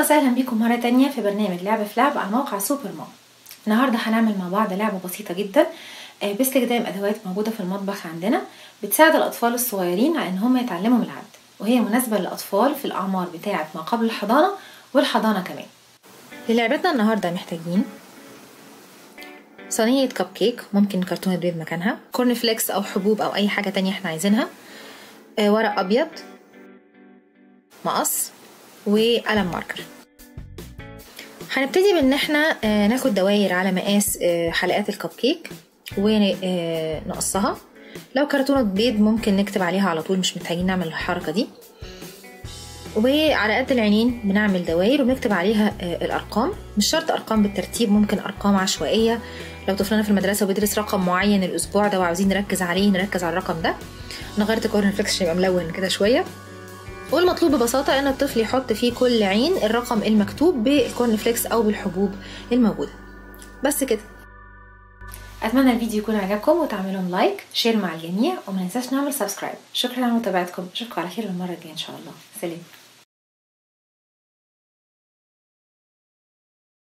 وسهلا بكم مرة تانية في برنامج لعبة في لعب على موقع سوبر مام النهاردة هنعمل مع بعض لعبة بسيطة جدا آه، باستخدام أدوات موجودة في المطبخ عندنا بتساعد الأطفال الصغيرين على إن هم يتعلموا من العد وهي مناسبة للأطفال في الأعمار بتاعة ما قبل الحضانة والحضانة كمان للعبتنا النهاردة محتاجين صينية كب كيك ممكن كرتونة بيض مكانها كورن فليكس أو حبوب أو أي حاجة تانية احنا عايزينها آه، ورق أبيض مقص وقلم ماركر هنبتدي بان احنا آه، ناخد دواير على مقاس آه، حلقات الكب كيك ونقصها لو كرتونة بيض ممكن نكتب عليها على طول مش محتاجين نعمل الحركة دي وعلى قد العينين بنعمل دواير وبنكتب عليها آه، الأرقام مش شرط أرقام بالترتيب ممكن أرقام عشوائية لو طفلنا في المدرسة وبيدرس رقم معين الأسبوع ده وعاوزين نركز عليه نركز على الرقم ده أنا غيرت كورن فليكس عشان يبقى ملون كده شوية والمطلوب ببساطة إن الطفل يحط في كل عين الرقم المكتوب بالكورن فليكس أو بالحبوب الموجودة بس كده أتمنى الفيديو يكون عجبكم وتعملوا لايك شير مع الجميع وما ننساش نعمل سبسكرايب شكرا على متابعتكم أشوفكم على خير المرة الجاية إن شاء الله سلام